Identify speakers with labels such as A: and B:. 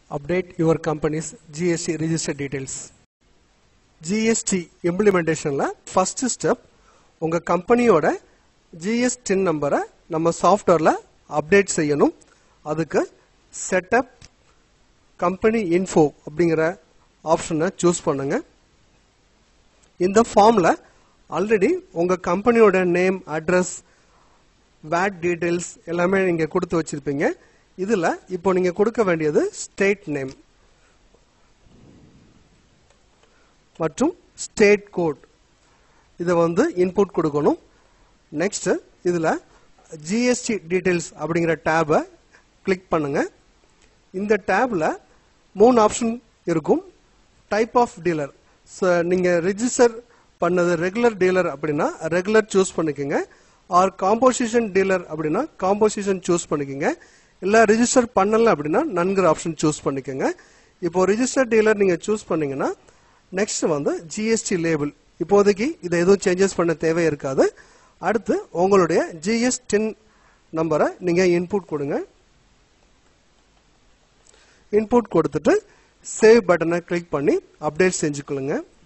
A: update your company's GST register details. GST implementationல first step உங்க கம்பெனியோட ஜிஎஸ்டின் நம்பரை நம்ம சாஃப்ட்வேர்ல அப்டேட் செய்யணும் அதுக்கு செட்டப் கம்பெனி இன்ஃபோ அப்படிங்கிற ஆப்ஷனை சூஸ் பண்ணுங்க இந்த ஃபார்ம்ல ஆல்ரெடி உங்க கம்பெனியோட நேம் அட்ரஸ் வேட் டீடைல்ஸ் எல்லாமே நீங்க கொடுத்து வச்சிருப்பீங்க இதுல இப்போ நீங்க கொடுக்க வேண்டியது ஸ்டேட் நேம் மற்றும் ஸ்டேட் கோட் இதை வந்து இன்புட் கொடுக்கணும் நெக்ஸ்ட் இதுல ஜிஎஸ்டி டீடைல்ஸ் அப்படிங்கிற டேபை கிளிக் பண்ணுங்க இந்த டேப்ல மூணு ஆப்ஷன் இருக்கும் டைப் ஆஃப் டீலர் நீங்க ரெஜிஸ்டர் பண்ணது ரெகுலர் டீலர் அப்படின்னா ரெகுலர் சூஸ் பண்ணிக்கோங்க ஆர் காம்போசிஷன் டீலர் அப்படின்னா காம்போசிஷன் சூஸ் பண்ணிக்கோங்க இல்ல ரெஜிஸ்டர் பண்ணல அப்படின்னா நன்கிற ஆப்ஷன் சூஸ் பண்ணிக்கோங்க இப்போ ரெஜிஸ்டர் டீலர் நீங்க சூஸ் பண்ணீங்கன்னா நெக்ஸ்ட் வந்து ஜிஎஸ்டி லேபிள் இப்போதைக்கு இதை எதுவும் சேஞ்சஸ் பண்ண தேவை இருக்காது அடுத்து உங்களுடைய ஜிஎஸ்டின் நம்பரை நீங்க இன்புட் கொடுங்க இன்புட் கொடுத்துட்டு சேவ் பட்டனை கிளிக் பண்ணி அப்டேட் செஞ்சுக்கொள்ளுங்க